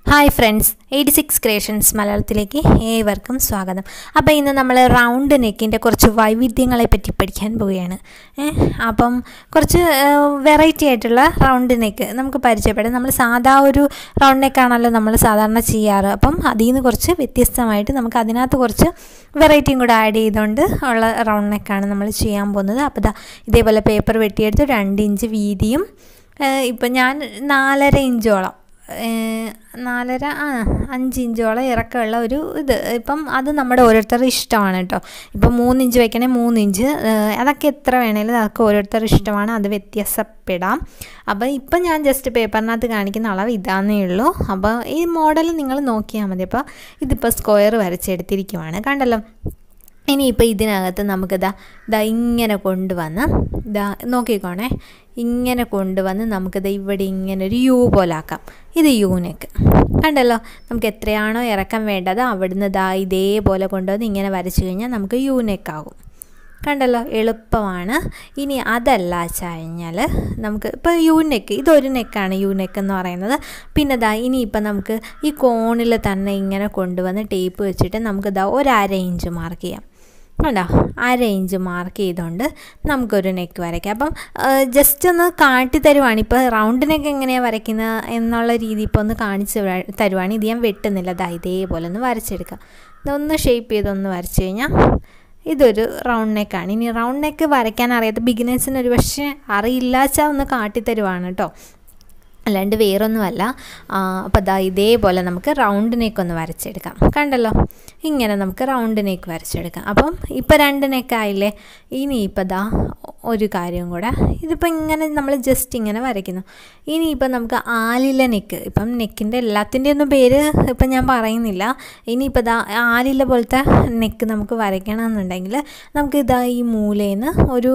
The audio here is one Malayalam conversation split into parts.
Hi friends eighty six creations മലയാളത്തിലേക്ക് ഏവർക്കും സ്വാഗതം അപ്പോൾ ഇന്ന് നമ്മൾ റൗണ്ട് നെക്കിൻ്റെ കുറച്ച് വൈവിധ്യങ്ങളെ പറ്റി പഠിക്കാൻ പോവുകയാണ് ഏ, അപ്പം കുറച്ച് വെറൈറ്റി ആയിട്ടുള്ള റൗണ്ട് നെക്ക് നമുക്ക് പരിചയപ്പെടാം നമ്മൾ സാധാ ഒരു റൗണ്ട് നെക്കാണല്ലോ നമ്മൾ സാധാരണ ചെയ്യാറ് അപ്പം അതിൽ നിന്ന് കുറച്ച് വ്യത്യസ്തമായിട്ട് നമുക്ക് അതിനകത്ത് കുറച്ച് വെറൈറ്റിയും കൂടെ ആഡ് ചെയ്തുകൊണ്ട് ഉള്ള റൗണ്ട് നെക്കാണ് നമ്മൾ ചെയ്യാൻ പോകുന്നത് അപ്പോൾ ദാ ഇതേപോലെ പേപ്പർ വെട്ടിയെടുത്ത് രണ്ട് ഇഞ്ച് വീതിയും ഇപ്പം ഞാൻ നാലര ഇഞ്ചോളം ഏഹ് നാലര ആ അഞ്ച് ഇഞ്ചോളം ഇറക്കമുള്ള ഒരു ഇത് ഇപ്പം അത് നമ്മുടെ ഓരോരുത്തരുടെ ഇഷ്ടമാണ് കേട്ടോ ഇപ്പം മൂന്ന് ഇഞ്ച് വെക്കണേ മൂന്ന് ഇഞ്ച് ഏഹ് അതൊക്കെ എത്ര വേണേലും അതൊക്കെ ഓരോരുത്തരുടെ ഇഷ്ടമാണ് അത് വ്യത്യാസപ്പെടാം അപ്പോൾ ഇപ്പം ഞാൻ ജസ്റ്റ് പേപ്പറിനകത്ത് കാണിക്കുന്ന അളവ് ഇതാന്നേ ഉള്ളൂ അപ്പോൾ ഈ മോഡൽ നിങ്ങൾ നോക്കിയാൽ മതി അപ്പോൾ ഇതിപ്പോൾ സ്ക്വയർ വരച്ചെടുത്തിരിക്കുവാണ് കണ്ടല്ലോ ഇനിയിപ്പോൾ ഇതിനകത്ത് നമുക്ക് ദാ ദാ ഇങ്ങനെ കൊണ്ടുവന്ന് ദാ നോക്കിക്കോണേ ഇങ്ങനെ കൊണ്ടുവന്ന് നമുക്കിത് ഇവിടെ ഇങ്ങനെ ഒരു യു പോലാക്കാം ഇത് യൂനെക്ക് കണ്ടല്ലോ നമുക്ക് എത്രയാണോ ഇറക്കം വേണ്ടത് അവിടുന്ന് ദാ ഇതേപോലെ കൊണ്ടുവന്ന് ഇങ്ങനെ വരച്ചു കഴിഞ്ഞാൽ നമുക്ക് യൂനെക്ക് ആകും കണ്ടല്ലോ എളുപ്പമാണ് ഇനി അതല്ല കഴിഞ്ഞാൽ നമുക്ക് ഇപ്പോൾ യു നെക്ക് ഇതൊരു നെക്കാണ് യു നെക്ക് എന്ന് പറയുന്നത് പിന്നെ ദാ ഇനിയിപ്പോൾ നമുക്ക് ഈ കോണിൽ തന്നെ ഇങ്ങനെ കൊണ്ടുവന്ന് ടേപ്പ് വെച്ചിട്ട് നമുക്ക് ദാ ഒരു അര ഇഞ്ച് മാർക്ക് ചെയ്യാം കണ്ടോ അര ഇഞ്ച് മാർക്ക് ചെയ്തുകൊണ്ട് നമുക്കൊരു നെക്ക് വരയ്ക്കാം അപ്പം ജസ്റ്റ് ഒന്ന് കാട്ടി തരുവാണ് ഇപ്പോൾ റൗണ്ട് നെക്ക് എങ്ങനെയാണ് വരയ്ക്കുന്നത് എന്നുള്ള രീതി ഇപ്പോൾ ഒന്ന് കാണിച്ച് വ- തരുവാണ് ഇത് ഞാൻ വെട്ടുന്നില്ല ദാ ഇതേപോലെ ഒന്ന് വരച്ചെടുക്കാം ഇതൊന്ന് ഷേപ്പ് ചെയ്തൊന്ന് വരച്ച് കഴിഞ്ഞാൽ ഇതൊരു റൗണ്ട് നെക്കാണ് ഇനി റൗണ്ട് നെക്ക് വരയ്ക്കാൻ അറിയാത്ത ബിഗിനേഴ്സിന് ഒരു പക്ഷേ അറിയില്ലാച്ചാൽ ഒന്ന് കാട്ടിത്തരുവാണ് കേട്ടോ അല്ലാണ്ട് വേറൊന്നുമല്ല അപ്പോൾ ദാ ഇതേപോലെ നമുക്ക് റൗണ്ട് നെക്ക് ഒന്ന് വരച്ചെടുക്കാം കണ്ടല്ലോ ഇങ്ങനെ നമുക്ക് റൗണ്ട് നെക്ക് വരച്ചെടുക്കാം അപ്പം ഇപ്പോൾ രണ്ട് നെക്കായില്ലേ ഇനിയിപ്പോൾ ദാ ഒരു കാര്യം കൂടെ ഇതിപ്പോൾ ഇങ്ങനെ നമ്മൾ ജസ്റ്റ് ഇങ്ങനെ വരയ്ക്കുന്നു ഇനിയിപ്പോൾ നമുക്ക് ആലില നെക്ക് ഇപ്പം നെക്കിൻ്റെ എല്ലാത്തിൻ്റെ ഒന്നും പേര് ഇപ്പം ഞാൻ പറയുന്നില്ല ഇനിയിപ്പോൾ ദാ ആലില പോലത്തെ നെക്ക് നമുക്ക് വരയ്ക്കണമെന്നുണ്ടെങ്കിൽ നമുക്ക് ഇതാ ഈ മൂലയിൽ നിന്ന് ഒരു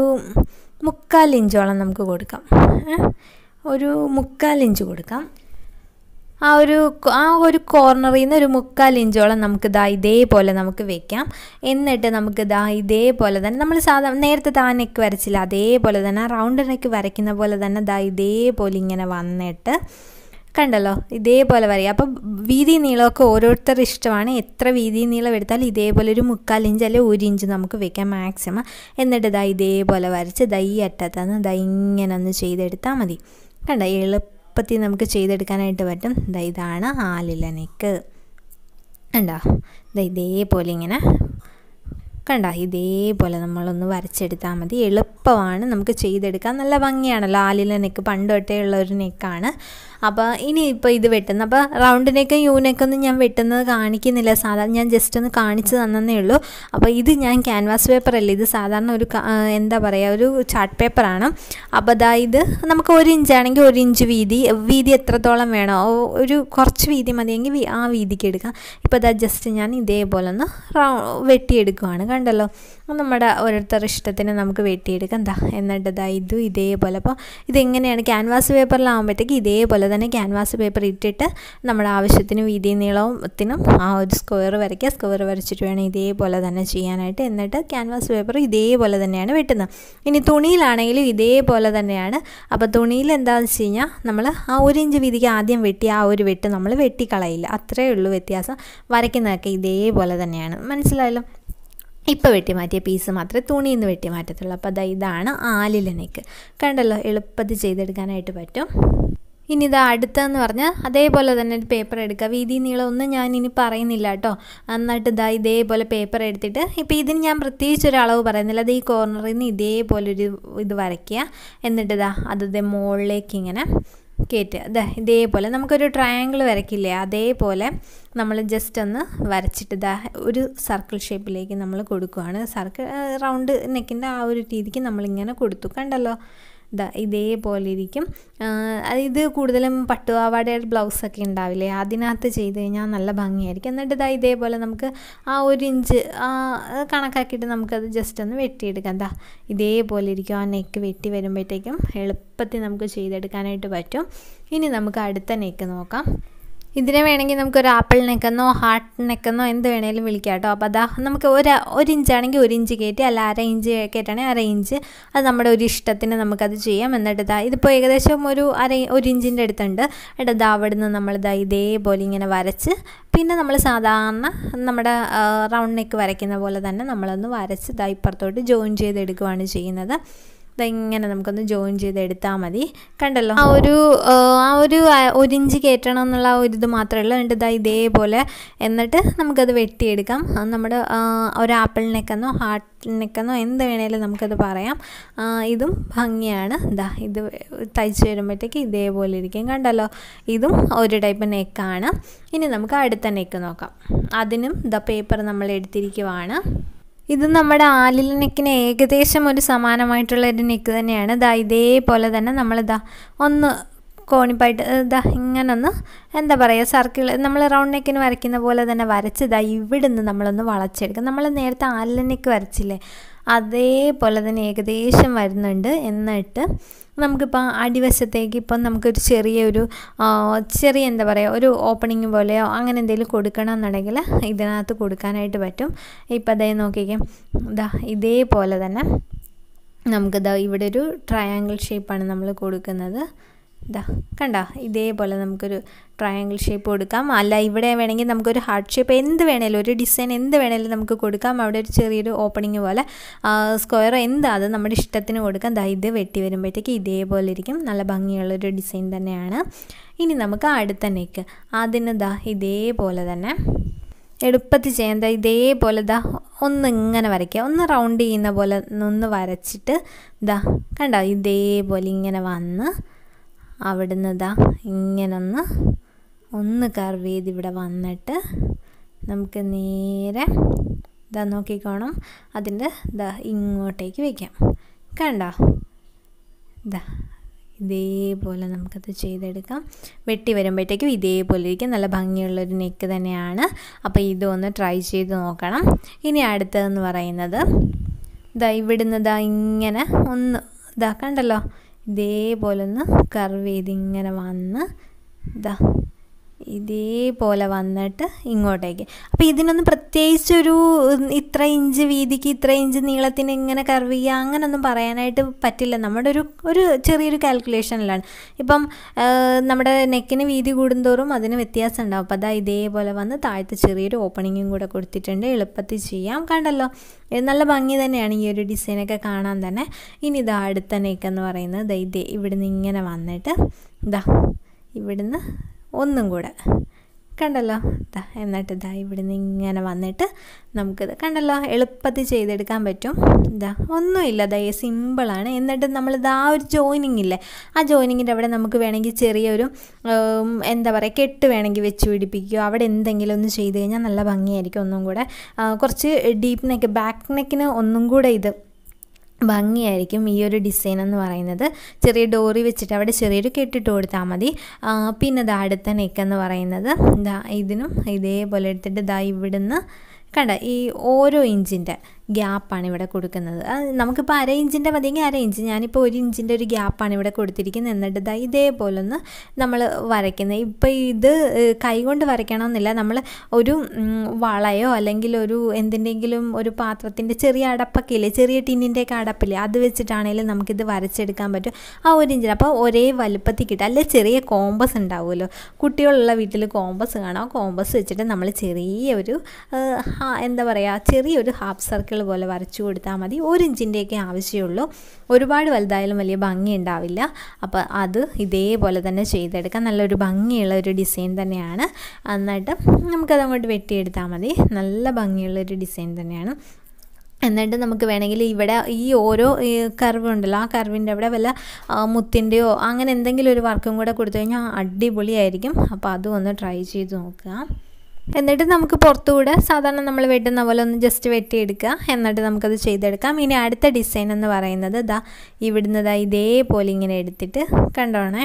മുക്കാൽ ഇഞ്ചോളം നമുക്ക് കൊടുക്കാം ഏ? ഒരു മുക്കാൽ ഇഞ്ച് കൊടുക്കാം ആ ഒരു ആ ഒരു കോർണറിൽ നിന്ന് ഒരു മുക്കാൽ ഇഞ്ചോളം നമുക്ക് ദാ ഇതേപോലെ നമുക്ക് വെക്കാം എന്നിട്ട് നമുക്ക് ദാ ഇതേപോലെ തന്നെ നമ്മൾ സാധാരണ നേരത്തെ ദാ നെക്ക് വരച്ചില്ല അതേപോലെ തന്നെ റൗണ്ട് നെക്ക് വരയ്ക്കുന്ന പോലെ തന്നെ ദാ ഇതേപോലെ ഇങ്ങനെ വന്നിട്ട് കണ്ടല്ലോ ഇതേപോലെ വരയ്ക്കുക അപ്പം വീതി നീളമൊക്കെ ഓരോരുത്തരുടെ ഇഷ്ടമാണ് എത്ര വീതി നീളം എടുത്താലും ഇതേപോലെ ഒരു മുക്കാൽ ഇഞ്ച് അല്ലെങ്കിൽ ഒരു ഇഞ്ച് നമുക്ക് വെക്കാം മാക്സിമം എന്നിട്ട് ദാ ഇതേപോലെ വരച്ച് ദാ ഈ അറ്റത്തുനിന്ന് ദാ ഇങ്ങനെ ഒന്ന് ചെയ്തെടുത്താൽ മതി കണ്ട എളുപ്പത്തിൽ നമുക്ക് ചെയ്തെടുക്കാനായിട്ട് പറ്റും ദാ ഇതാണ് ആലില നെക്ക് കണ്ടോ ദാ ഇതേപോലെ ഇങ്ങനെ കണ്ട ഇതേപോലെ നമ്മളൊന്ന് വരച്ചെടുത്താൽ മതി എളുപ്പമാണ് നമുക്ക് ചെയ്തെടുക്കാൻ നല്ല ഭംഗിയാണല്ലോ ആലില നെക്ക് പണ്ട് തൊട്ടേ ഉള്ള ഒരു നെക്കാണ് അപ്പോൾ ഇനി ഇപ്പോൾ ഇത് വെട്ടുന്ന അപ്പോൾ റൗണ്ട് നെക്കും യു നെക്കൊന്നും ഞാൻ വെട്ടുന്നത് കാണിക്കുന്നില്ല സാധാരണ ഞാൻ ജസ്റ്റ് ഒന്ന് കാണിച്ചു തന്നേ ഉള്ളൂ അപ്പോൾ ഇത് ഞാൻ ക്യാൻവാസ് പേപ്പർ അല്ല ഇത് സാധാരണ ഒരു ക- ആ, എന്താ പറയുക ഒരു ചാർട്ട് പേപ്പറാണ് അപ്പോൾ അതാ ഇത് നമുക്ക് ഒരു ഇഞ്ചാണെങ്കിൽ ഒരു ഇഞ്ച് വീതി വീതി എത്രത്തോളം വേണോ ഓ, ഒരു കുറച്ച് വീതി മതിയെങ്കിൽ വി- ആ വീതിക്ക് എടുക്കാം ഇപ്പോൾ അതാ ജസ്റ്റ് ഞാൻ ഇതേപോലെ ഒന്ന് റൗ വെട്ടിയെടുക്കുവാണ് കണ്ടല്ലോ നമ്മുടെ ഓരോരുത്തരുടെ ഇഷ്ടത്തിന് നമുക്ക് വെട്ടിയെടുക്കാം എന്താ എന്നിട്ട് ഇതാ ഇതും ഇതേപോലെ അപ്പോൾ ഇതെങ്ങനെയാണ് ക്യാൻവാസ് പേപ്പറിലാകുമ്പോഴത്തേക്ക് ഇതേപോലെ തന്നെ ക്യാൻവാസ് പേപ്പർ ഇട്ടിട്ട് നമ്മുടെ ആവശ്യത്തിന് വീതി നീളത്തിനും ആ ഒരു സ്ക്വയർ വരയ്ക്കുക സ്ക്വയർ വരച്ചിട്ട് വേണം ഇതേപോലെ തന്നെ ചെയ്യാനായിട്ട് എന്നിട്ട് ക്യാൻവാസ് പേപ്പർ ഇതേപോലെ തന്നെയാണ് വെട്ടുന്നത് ഇനി തുണിയിലാണെങ്കിലും ഇതേപോലെ തന്നെയാണ് അപ്പോൾ തുണിയിൽ എന്താണെന്ന് വെച്ച് കഴിഞ്ഞാൽ നമ്മൾ ആ ഒരു ഇഞ്ച് വീതിക്ക് ആദ്യം വെട്ടി ആ ഒരു വെട്ട് നമ്മൾ വെട്ടിക്കളയില്ല അത്രയേ ഉള്ളൂ വ്യത്യാസം വരയ്ക്കുന്നതൊക്കെ ഇതേപോലെ തന്നെയാണ് മനസ്സിലായല്ലോ ഇപ്പോൾ വെട്ടി മാറ്റിയ പീസ് മാത്രമേ തുണിയിൽ നിന്ന് വെട്ടി മാറ്റത്തുള്ളൂ അപ്പോൾ അതാ ഇതാണ് ആലില നെക്ക് കണ്ടല്ലോ എളുപ്പത്തിൽ ചെയ്തെടുക്കാനായിട്ട് പറ്റും ഇനി ഇത് അടുത്തെന്ന് പറഞ്ഞാൽ അതേപോലെ തന്നെ ഒരു പേപ്പർ എടുക്കുക വീതി നീളം ഒന്നും ഞാൻ ഇനി പറയുന്നില്ല കേട്ടോ എന്നിട്ട് ഇതാ ഇതേപോലെ പേപ്പർ എടുത്തിട്ട് ഇപ്പോൾ ഇതിന് ഞാൻ പ്രത്യേകിച്ച് ഒരു അളവ് പറയുന്നില്ല അത് ഈ കോർണറിൽ നിന്ന് ഇതേപോലെ ഒരു ഇത് വരയ്ക്കുക എന്നിട്ട് ഇതാ അത് ഇതേ മുകളിലേക്ക് ഇങ്ങനെ കയറ്റുക ഇതാ ഇതേപോലെ നമുക്കൊരു ട്രയാങ്കിൾ വരയ്ക്കില്ലേ അതേപോലെ നമ്മൾ ജസ്റ്റ് ഒന്ന് വരച്ചിട്ട് ഇതാ ഒരു സർക്കിൾ ഷേപ്പിലേക്ക് നമ്മൾ കൊടുക്കുകയാണ് സർക്കിൾ റൗണ്ട് നെക്കിൻ്റെ ആ ഒരു രീതിക്ക് നമ്മളിങ്ങനെ കൊടുത്തു കണ്ടല്ലോ ഇതാ ഇതേപോലെ ഇരിക്കും ആ, അത് ഇത് കൂടുതലും പട്ടുപാവാടയുടെ ബ്ലൗസൊക്കെ ഉണ്ടാവില്ലേ അതിനകത്ത് ചെയ്ത് കഴിഞ്ഞാൽ നല്ല ഭംഗിയായിരിക്കും എന്നിട്ട് ഇതാ ഇതേപോലെ നമുക്ക് ആ ഒരു ഇഞ്ച് ആ, കണക്കാക്കിയിട്ട് നമുക്കത് ജസ്റ്റ് ഒന്ന് വെട്ടിയെടുക്കാം എന്താ ഇതേപോലെ ഇരിക്കും ആ നെക്ക് വെട്ടി വരുമ്പോഴത്തേക്കും എളുപ്പത്തിൽ നമുക്ക് ചെയ്തെടുക്കാനായിട്ട് പറ്റും ഇനി നമുക്ക് അടുത്ത നെക്ക് നോക്കാം ഇതിനെ വേണമെങ്കിൽ നമുക്കൊരു ആപ്പിൾ നെക്കെന്നോ ഹാർട്ട് നെക്കെന്നോ എന്ത് വേണേലും വിളിക്കാം കേട്ടോ അപ്പോൾ അതാ നമുക്ക് ഒരു ഒരു ഇഞ്ചാണെങ്കിൽ ഒരു ഇഞ്ച് കയറ്റി അല്ല അര ഇഞ്ച് കയറ്റാണെങ്കിൽ അര ഇഞ്ച് അത് നമ്മുടെ ഒരു ഇഷ്ടത്തിന് നമുക്കത് ചെയ്യാം എന്നിട്ട് ഇതാ ഇതിപ്പോൾ ഏകദേശം ഒരു അര ഒരു ഇഞ്ചിൻ്റെ അടുത്തുണ്ട് എന്നിട്ട് ഇതാ അവിടെ നിന്ന് നമ്മളിതാ ഇതേപോലെ ഇങ്ങനെ വരച്ച് പിന്നെ നമ്മൾ സാധാരണ നമ്മുടെ റൗണ്ട് നെക്ക് വരയ്ക്കുന്ന പോലെ തന്നെ നമ്മളൊന്ന് വരച്ച് ഇതാ ഇപ്പുറത്തോട്ട് ജോയിൻ ചെയ്തെടുക്കുകയാണ് ചെയ്യുന്നത് ഇങ്ങനെ നമുക്കൊന്ന് ജോയിൻ ചെയ്ത് എടുത്താൽ മതി കണ്ടല്ലോ ആ ഒരു ആ ഒരു ഒരു ഇഞ്ച് കയറ്റണം എന്നുള്ള ആ ഒരു ഇത് മാത്രമേ ഉള്ളൂ എന്നിട്ട് ഇതാ ഇതേപോലെ എന്നിട്ട് നമുക്കത് വെട്ടിയെടുക്കാം നമ്മുടെ ഒരു ആപ്പിളിനെക്കെന്നോ ഹാർട്ടിനെക്കെന്നോ എന്ത് വേണേലും നമുക്കത് പറയാം ഇതും ഭംഗിയാണ് ഇതാ ഇത് തയ്ച്ച് വരുമ്പോഴത്തേക്ക് ഇതേപോലെ ഇരിക്കും കണ്ടല്ലോ ഇതും ഒരു ടൈപ്പ് നെക്കാണ് ഇനി നമുക്ക് അടുത്ത നെക്ക് നോക്കാം അതിനും ഇതാ പേപ്പർ നമ്മൾ എടുത്തിരിക്കുവാണ് ഇത് നമ്മുടെ ആലിൽ നെക്കിന് ഏകദേശം ഒരു സമാനമായിട്ടുള്ള ഒരു നെക്ക് തന്നെയാണ് ഇതാ ഇതേപോലെ തന്നെ നമ്മളിതാ ഒന്ന് കോണിപ്പായിട്ട് ഇതാ ഇങ്ങനെ ഒന്ന് എന്താ പറയുക സർക്കിൾ നമ്മൾ റൗണ്ട് നെക്കിന് വരയ്ക്കുന്ന പോലെ തന്നെ വരച്ച് ഇതാ ഇവിടുന്ന് നമ്മളൊന്ന് വളച്ചെടുക്കും നമ്മൾ നേരത്തെ ആലിൽ നെക്ക് വരച്ചില്ലേ അതേപോലെ തന്നെ ഏകദേശം വരുന്നുണ്ട് എന്നിട്ട് നമുക്കിപ്പോൾ അടിവശത്തേക്ക് ഇപ്പം നമുക്കൊരു ചെറിയൊരു ചെറിയ എന്താ പറയുക ഒരു ഓപ്പണിങ് പോലെയോ അങ്ങനെ എന്തെങ്കിലും കൊടുക്കണം എന്നുണ്ടെങ്കിൽ ഇതിനകത്ത് കൊടുക്കാനായിട്ട് പറ്റും ഇപ്പം അതേ നോക്കിക്കേ ഇതാ ഇതേപോലെ തന്നെ നമുക്കിതാ ഇവിടെ ഒരു ട്രയാങ്കിൾ ഷേപ്പാണ് നമ്മൾ കൊടുക്കുന്നത് ഇതാ കണ്ട ഇതേപോലെ നമുക്കൊരു ട്രയാങ്കിൾ ഷേപ്പ് കൊടുക്കാം അല്ല ഇവിടെ വേണമെങ്കിൽ നമുക്കൊരു ഹാർട്ട് ഷേപ്പ് എന്ത് വേണേലും ഒരു ഡിസൈൻ എന്ത് വേണേലും നമുക്ക് കൊടുക്കാം അവിടെ ഒരു ചെറിയൊരു ഓപ്പണിങ് പോലെ സ്ക്വയറോ എന്താ അത് നമ്മുടെ ഇഷ്ടത്തിന് കൊടുക്കാം ദാ ഇത് വെട്ടി വരുമ്പോഴത്തേക്ക് ഇതേപോലെ ഇരിക്കും നല്ല ഭംഗിയുള്ളൊരു ഡിസൈൻ തന്നെയാണ് ഇനി നമുക്ക് അടുത്ത നെക്ക് അതിന് ദാ ഇതേപോലെ തന്നെ എളുപ്പത്തിൽ ചെയ്യാൻ ദാ ഇതേപോലെ ദാ ഒന്ന് ഇങ്ങനെ വരയ്ക്കുക ഒന്ന് റൗണ്ട് ചെയ്യുന്ന പോലെ ഒന്ന് വരച്ചിട്ട് ദാ കണ്ടോ ഇതേപോലെ ഇങ്ങനെ വന്ന് അവിടുന്ന് ദാ ഇങ്ങനൊന്ന് ഒന്ന് കർവ് ചെയ്ത് ഇവിടെ വന്നിട്ട് നമുക്ക് നേരെ ഇതാ നോക്കിക്കോണം അതിൻ്റെ ഇതാ ഇങ്ങോട്ടേക്ക് വയ്ക്കാം കണ്ടോ ഇതാ ഇതേപോലെ നമുക്കത് ചെയ്തെടുക്കാം വെട്ടി വരുമ്പോഴത്തേക്കും ഇതേപോലെ ഇരിക്കും നല്ല ഭംഗിയുള്ളൊരു നെക്ക് തന്നെയാണ് അപ്പോൾ ഇതൊന്ന് ട്രൈ ചെയ്ത് നോക്കണം ഇനി അടുത്തതെന്ന് പറയുന്നത് ഇതാ ഇവിടുന്ന് ഇതാ ഇങ്ങനെ ഒന്ന് ഇതാ കണ്ടല്ലോ ഇതേപോലെ ഒന്ന് കർവ് ചെയ്ത് ഇങ്ങനെ വന്ന് ഇതാ ഇതേപോലെ വന്നിട്ട് ഇങ്ങോട്ടേക്ക് അപ്പോൾ ഇതിനൊന്നും പ്രത്യേകിച്ചൊരു ഇത്ര ഇഞ്ച് വീതിക്ക് ഇത്ര ഇഞ്ച് നീളത്തിന് ഇങ്ങനെ കർവ് ചെയ്യുക അങ്ങനൊന്നും പറയാനായിട്ട് പറ്റില്ല നമ്മുടെ ഒരു ഒരു ചെറിയൊരു കാൽക്കുലേഷനിലാണ് ഇപ്പം നമ്മുടെ നെക്കിന് വീതി കൂടുന്തോറും അതിന് വ്യത്യാസം ഉണ്ടാവും അപ്പോൾ അതാ ഇതേപോലെ വന്ന് താഴത്ത് ചെറിയൊരു ഓപ്പണിങ്ങും കൂടെ കൊടുത്തിട്ടുണ്ട് എളുപ്പത്തിൽ ചെയ്യാം കണ്ടല്ലോ നല്ല ഭംഗി തന്നെയാണ് ഈ ഒരു ഡിസൈനൊക്കെ കാണാൻ തന്നെ ഇനി ഇതാ അടുത്ത നെക്കെന്ന് പറയുന്നത് ഇതേ ഇവിടുന്ന് ഇങ്ങനെ വന്നിട്ട് ഇതാ ഇവിടുന്ന് ഒന്നും കൂടെ കണ്ടല്ലോ ഇതാ എന്നിട്ട് ഇതാ ഇവിടുന്ന് ഇങ്ങനെ വന്നിട്ട് നമുക്കിത് കണ്ടല്ലോ എളുപ്പത്തിൽ ചെയ്തെടുക്കാൻ പറ്റും ഇതാ ഒന്നുമില്ല ഇതാ സിമ്പിളാണ് എന്നിട്ട് നമ്മളിത് ആ ഒരു ജോയിനിങ് ഇല്ലേ ആ ജോയിനിങ്ങിൻ്റെ അവിടെ നമുക്ക് വേണമെങ്കിൽ ചെറിയൊരു എന്താ പറയുക കെട്ട് വേണമെങ്കിൽ വെച്ച് പിടിപ്പിക്കുകയോ അവിടെ എന്തെങ്കിലും ഒന്ന് ചെയ്ത് കഴിഞ്ഞാൽ നല്ല ഭംഗിയായിരിക്കും ഒന്നും കൂടെ കുറച്ച് ഡീപ്പ് നെക്ക് ബാക്ക് നെക്കിന് ഒന്നും കൂടെ ഇത് ഭംഗിയായിരിക്കും ഈ ഒരു ഡിസൈൻ എന്ന് പറയുന്നത് ചെറിയ ഡോറി വെച്ചിട്ട് അവിടെ ചെറിയൊരു കെട്ടിട്ട് കൊടുത്താൽ മതി പിന്നെ ഇതാ അടുത്ത നെക്കെന്ന് പറയുന്നത് ഇതാ ഇതിനും ഇതേപോലെ എടുത്തിട്ട് ഇതാ ഇവിടുന്ന് കണ്ട ഈ ഓരോ ഇഞ്ചിൻ്റെ ഗ്യാപ്പാണ് ഇവിടെ കൊടുക്കുന്നത് അത് നമുക്കിപ്പോൾ അര ഇഞ്ചിൻ്റെ മതിയെങ്കിൽ അര ഇഞ്ച് ഞാനിപ്പോൾ ഒരു ഇഞ്ചിൻ്റെ ഒരു ഗ്യാപ്പാണ് ഇവിടെ കൊടുത്തിരിക്കുന്നത് എന്നിട്ട് ഇതാ ഇതേപോലെ ഒന്ന് നമ്മൾ വരയ്ക്കുന്നത് ഇപ്പോൾ ഇത് കൈകൊണ്ട് വരയ്ക്കണമെന്നില്ല നമ്മൾ ഒരു വളയോ അല്ലെങ്കിൽ ഒരു എന്തിൻ്റെങ്കിലും ഒരു പാത്രത്തിൻ്റെ ചെറിയ അടപ്പൊക്കെ ഇല്ലേ ചെറിയ ടിന്നിൻ്റെയൊക്കെ അടപ്പില്ലേ അത് വെച്ചിട്ടാണെങ്കിലും നമുക്കിത് വരച്ചെടുക്കാൻ പറ്റും ആ ഒരു ഇഞ്ചിന് അപ്പോൾ ഒരേ വലുപ്പത്തിൽ കിട്ടും അല്ലെ ചെറിയ കോമ്പസ് ഉണ്ടാവുമല്ലോ കുട്ടികളുള്ള വീട്ടിൽ കോമ്പസ് കാണാം കോമ്പസ് വെച്ചിട്ട് നമ്മൾ ചെറിയ ഒരു എന്താ പറയുക ചെറിയൊരു ഹാഫ് സർക്കിൾ പോലെ വരച്ചു കൊടുത്താൽ മതി ഒരു ഇഞ്ചിൻ്റെയൊക്കെ ആവശ്യമുള്ളൂ ഒരുപാട് വലുതായാലും വലിയ ഭംഗി ഉണ്ടാവില്ല അപ്പോൾ അത് ഇതേപോലെ തന്നെ ചെയ്തെടുക്കാം നല്ലൊരു ഭംഗിയുള്ള ഒരു ഡിസൈൻ തന്നെയാണ് എന്നിട്ട് നമുക്കത് അങ്ങോട്ട് വെട്ടിയെടുത്താൽ മതി നല്ല ഭംഗിയുള്ളൊരു ഡിസൈൻ തന്നെയാണ് എന്നിട്ട് നമുക്ക് വേണമെങ്കിൽ ഇവിടെ ഈ ഓരോ കർവ് ഉണ്ടല്ലോ ആ കർവിൻ്റെ അവിടെ വല്ല മുത്തിൻ്റെയോ അങ്ങനെ എന്തെങ്കിലും ഒരു വർക്കും കൂടെ കൊടുത്തു കഴിഞ്ഞാൽ അടിപൊളിയായിരിക്കും അപ്പോൾ അതും ഒന്ന് ട്രൈ ചെയ്ത് നോക്കുക എന്നിട്ട് നമുക്ക് പുറത്തുകൂടെ സാധാരണ നമ്മൾ വെട്ടുന്ന പോലെ ഒന്ന് ജസ്റ്റ് വെട്ടിയെടുക്കുക എന്നിട്ട് നമുക്കത് ചെയ്തെടുക്കാം ഇനി അടുത്ത ഡിസൈൻ എന്ന് പറയുന്നത് ഇതാ ഇവിടുന്ന് ഇതാ ഇതേപോലെ ഇങ്ങനെ എടുത്തിട്ട് കണ്ടോണേ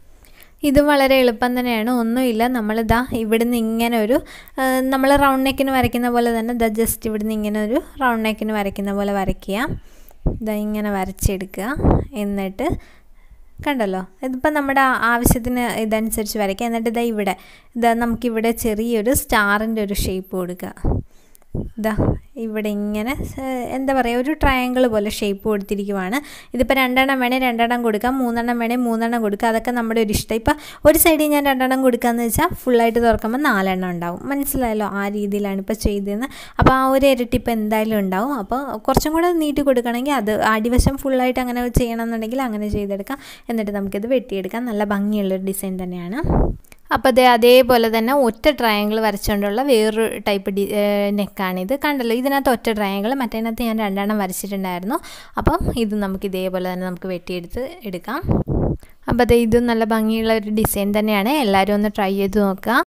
ഇതും വളരെ എളുപ്പം തന്നെയാണ് ഒന്നുമില്ല നമ്മളിതാ ഇവിടുന്ന് ഇങ്ങനെ ഒരു നമ്മൾ റൗണ്ട് നെക്കിന് വരയ്ക്കുന്ന പോലെ തന്നെ ഇതാ ജസ്റ്റ് ഇവിടുന്ന് ഇങ്ങനെ ഒരു റൗണ്ട് നെക്കിന് വരയ്ക്കുന്ന പോലെ വരയ്ക്കുക ഇതാ ഇങ്ങനെ വരച്ചെടുക്കുക എന്നിട്ട് കണ്ടല്ലോ ഇതിപ്പോൾ നമ്മുടെ ആവശ്യത്തിന് ഇതനുസരിച്ച് വരയ്ക്കുക എന്നിട്ട് ഇതാ ഇവിടെ ഇതാ നമുക്കിവിടെ ചെറിയൊരു സ്റ്റാറിൻ്റെ ഒരു ഷേപ്പ് കൊടുക്കുക ഇതാ ഇവിടെ ഇങ്ങനെ എന്താ പറയുക ഒരു ട്രയാങ്കിൾ പോലെ ഷേപ്പ് കൊടുത്തിരിക്കുവാണ് ഇതിപ്പോൾ രണ്ടെണ്ണം വേണേൽ രണ്ടെണ്ണം കൊടുക്കാം മൂന്നെണ്ണം വേണേൽ മൂന്നെണ്ണം കൊടുക്കാം അതൊക്കെ നമ്മുടെ ഒരു ഇഷ്ടം ഇപ്പം ഒരു സൈഡിൽ ഞാൻ രണ്ടെണ്ണം കൊടുക്കാമെന്ന് വെച്ചാൽ ഫുള്ളായിട്ട് തുറക്കുമ്പോൾ നാലെണ്ണം ഉണ്ടാവും മനസ്സിലായല്ലോ ആ രീതിയിലാണ് ഇപ്പോൾ ചെയ്തതെന്ന് അപ്പോൾ ആ ഒരു ഇരട്ടിപ്പ് എന്തായാലും ഉണ്ടാവും അപ്പോൾ കുറച്ചും കൂടെ നീട്ടി കൊടുക്കണമെങ്കിൽ അത് അടിവശം ഫുള്ളായിട്ട് അങ്ങനെ ചെയ്യണമെന്നുണ്ടെങ്കിൽ അങ്ങനെ ചെയ്തെടുക്കാം എന്നിട്ട് നമുക്കിത് വെട്ടിയെടുക്കാം നല്ല ഭംഗിയുള്ളൊരു ഡിസൈൻ തന്നെയാണ് അപ്പോൾ അതേ അതേപോലെ തന്നെ ഒറ്റ ട്രയാങ്കിൾ വരച്ചുകൊണ്ടുള്ള വേറൊരു ടൈപ്പ് ഡി നെക്കാണിത് കണ്ടല്ലോ ഇതിനകത്ത് ഒറ്റ ട്രയാങ്കിൾ മറ്റേതിനകത്ത് ഞാൻ രണ്ടെണ്ണം വരച്ചിട്ടുണ്ടായിരുന്നു അപ്പം ഇത് നമുക്ക് ഇതേപോലെ തന്നെ നമുക്ക് വെട്ടിയെടുത്ത് എടുക്കാം അപ്പോൾ അത് ഇത് നല്ല ഭംഗിയുള്ള ഒരു ഡിസൈൻ തന്നെയാണ് എല്ലാവരും ഒന്ന് ട്രൈ ചെയ്ത് നോക്കുക